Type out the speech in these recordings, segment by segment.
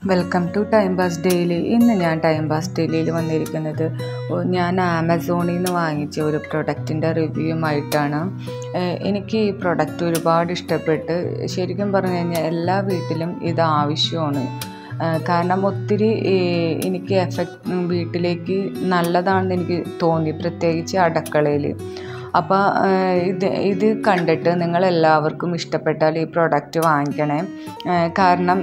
welcome to time pass daily ഇന്ന് ഞാൻ time pass ഡെയിലിയിൽ വന്നിരിക്കുന്നത് ഒ- ഞാൻ ആമസോണിൽ നിന്ന് വാങ്ങിച്ച ഒരു പ്രൊഡക്റ്റിൻ്റെ റിവ്യൂമായിട്ടാണ് ഏഹ് എനിക്ക് ഈ പ്രൊഡക്റ്റ് ഒരുപാട് ഇഷ്ടപ്പെട്ട് ശരിക്കും പറഞ്ഞു കഴിഞ്ഞാൽ എല്ലാ വീട്ടിലും ഇത് ആവശ്യമാണ് ഏഹ് കാരണം ഒത്തിരി ഏഹ് എനിക്ക് എഫക്റ്റ് വീട്ടിലേക്ക് നല്ലതാണെന്ന് എനിക്ക് തോന്നി പ്രത്യേകിച്ച് അടുക്കളയിൽ അപ്പോൾ ഇത് ഇത് കണ്ടിട്ട് നിങ്ങളെല്ലാവർക്കും ഇഷ്ടപ്പെട്ടാൽ ഈ പ്രൊഡക്റ്റ് വാങ്ങിക്കണേ ഏഹ് കാരണം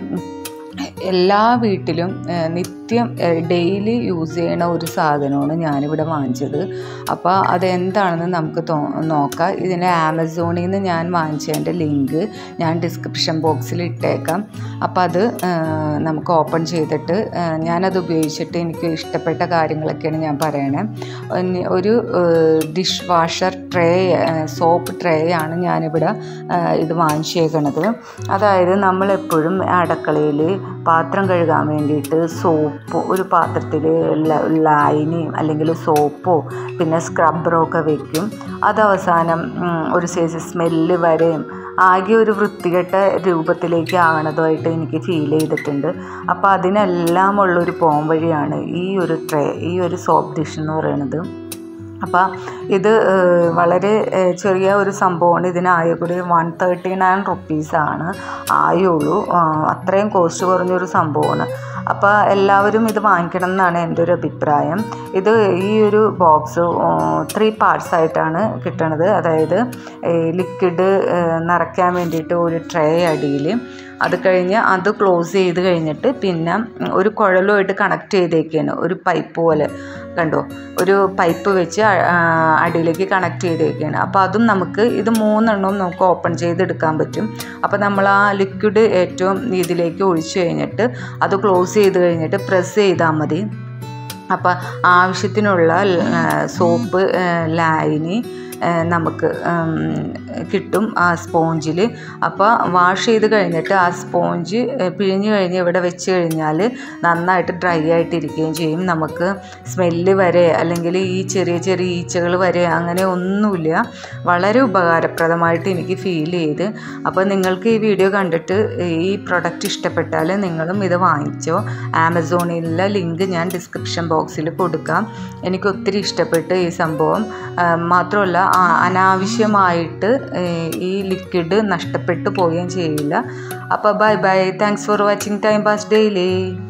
എല്ലാ വീട്ടിലും ഏഹ് നിത്യം ഡെയിലി യൂസ് ചെയ്യണ ഒരു സാധനമാണ് ഞാനിവിടെ വാങ്ങിച്ചത് അപ്പോൾ അതെന്താണെന്ന് നമുക്ക് തോ നോക്കാം ഇതിൻ്റെ ആമസോണിൽ നിന്ന് ഞാൻ വാങ്ങിച്ചതിൻ്റെ ലിങ്ക് ഞാൻ ഡിസ്ക്രിപ്ഷൻ ബോക്സിൽ ഇട്ടേക്കാം അപ്പോൾ അത് ഏഹ് നമുക്ക് ഓപ്പൺ ചെയ്തിട്ട് ഏഹ് ഞാനത് ഉപയോഗിച്ചിട്ട് എനിക്ക് ഇഷ്ടപ്പെട്ട കാര്യങ്ങളൊക്കെയാണ് ഞാൻ പറയണേ ഒന്ന് ഒരു dishwasher tray soap tray ആണ് ഞാനിവിടെ ഏഹ് ഇത് വാങ്ങിച്ചേക്കണത് അതായത് നമ്മളെപ്പോഴും അടുക്കളയിൽ പാത്രം കഴുകാൻ വേണ്ടിയിട്ട് സോപ്പ് ഒരു പാത്രത്തിൽ ലായനിയും അല്ലെങ്കിൽ സോപ്പോ പിന്നെ സ്ക്രബ്ബറോ ഒക്കെ വെക്കും അത് അവസാനം ഉം, ഒരു സൈസ് സ്മെല്ല് വരെയും ആകെ ഒരു വൃത്തികെട്ട രൂപത്തിലേക്ക് ആകണതുമായിട്ട് എനിക്ക് ഫീൽ ചെയ്തിട്ടുണ്ട് അപ്പോൾ അതിനെല്ലാം ഉള്ളൊരു പോംവഴിയാണ് ഈ ഒരു ട്രേ ഈ ഒരു സോപ്പ് ഡിഷ് എന്ന് പറയുന്നത് അപ്പോൾ ഇത് ഏഹ്, വളരെ ഏഹ്, ചെറിയ ഒരു സംഭവമാണ് ഇതിനായ കൂടി വൺ തേർട്ടി നയൻ റുപ്പീസാണ് ആയുള്ളൂ ആഹ്, അത്രയും കോസ്റ്റ് കുറഞ്ഞൊരു സംഭവമാണ് അപ്പോൾ എല്ലാവരും ഇത് വാങ്ങിക്കണം എന്നാണ് എൻ്റെ ഒരു അഭിപ്രായം ഇത് ഈ ഒരു ബോക്സ് ത്രീ പാർട്സ് ആയിട്ടാണ് കിട്ടണത് അതായത് ലിക്വിഡ് നിറയ്ക്കാൻ വേണ്ടിയിട്ട് ഒരു ട്രേ അടിയിൽ അത് കഴിഞ്ഞ് അത് ക്ലോസ് ചെയ്ത് കഴിഞ്ഞിട്ട് പിന്നെ ഒരു കുഴലുമായിട്ട് കണക്ട് ചെയ്തേക്കാണ് ഒരു പൈപ്പ് പോലെ കണ്ടോ ഒരു പൈപ്പ് വെച്ച് അ- ആ, അടിയിലേക്ക് കണക്ട് ചെയ്തേക്കാണ് അപ്പോൾ അതും നമുക്ക് ഇത് മൂന്നെണ്ണവും നമുക്ക് ഓപ്പൺ ചെയ്തെടുക്കാൻ പറ്റും അപ്പോൾ നമ്മൾ ആ ലിക്വിഡ് ഏറ്റവും ഇതിലേക്ക് ഒഴിച്ചു കഴിഞ്ഞിട്ട് അത് ക്ലോസ് ചെയ്ത് കഴിഞ്ഞിട്ട് പ്രസ് ചെയ്താൽ മതി അപ്പോൾ ആവശ്യത്തിനുള്ള സോപ്പ് ലായനി ആ, നമുക്ക് ഉം, കിട്ടും ആ സ്പോഞ്ചിൽ അപ്പോൾ വാഷ് ചെയ്ത് കഴിഞ്ഞിട്ട് ആ സ്പോഞ്ച് പിഴിഞ്ഞ് കഴിഞ്ഞ് ഇവിടെ വെച്ച് കഴിഞ്ഞാൽ നന്നായിട്ട് ഡ്രൈ ആയിട്ടിരിക്കുകയും ചെയ്യും നമുക്ക് സ്മെല്ല് വരെ അല്ലെങ്കിൽ ഈ ചെറിയ ചെറിയ ഈച്ചകൾ വരെ അങ്ങനെ ഒന്നുമില്ല വളരെ ഉപകാരപ്രദമായിട്ട് എനിക്ക് ഫീൽ ചെയ്ത് അപ്പോൾ നിങ്ങൾക്ക് ഈ വീഡിയോ കണ്ടിട്ട് ഈ പ്രൊഡക്റ്റ് ഇഷ്ടപ്പെട്ടാൽ നിങ്ങളും ഇത് വാങ്ങിച്ചോ ആമസോണിലെ ലിങ്ക് ഞാൻ ഡിസ്ക്രിപ്ഷൻ ബോക്സിൽ കൊടുക്കാം എനിക്ക് ഒത്തിരി ഇഷ്ടപ്പെട്ട് ഈ സംഭവം ആ, മാത്രമല്ല ആ, അനാവശ്യമായിട്ട് ഏ, ഈ ലിക്വിഡ് നഷ്ടപ്പെട്ടു പോവുകയും ചെയ്യില്ല അപ്പോൾ bye bye thanks for watching time pass daily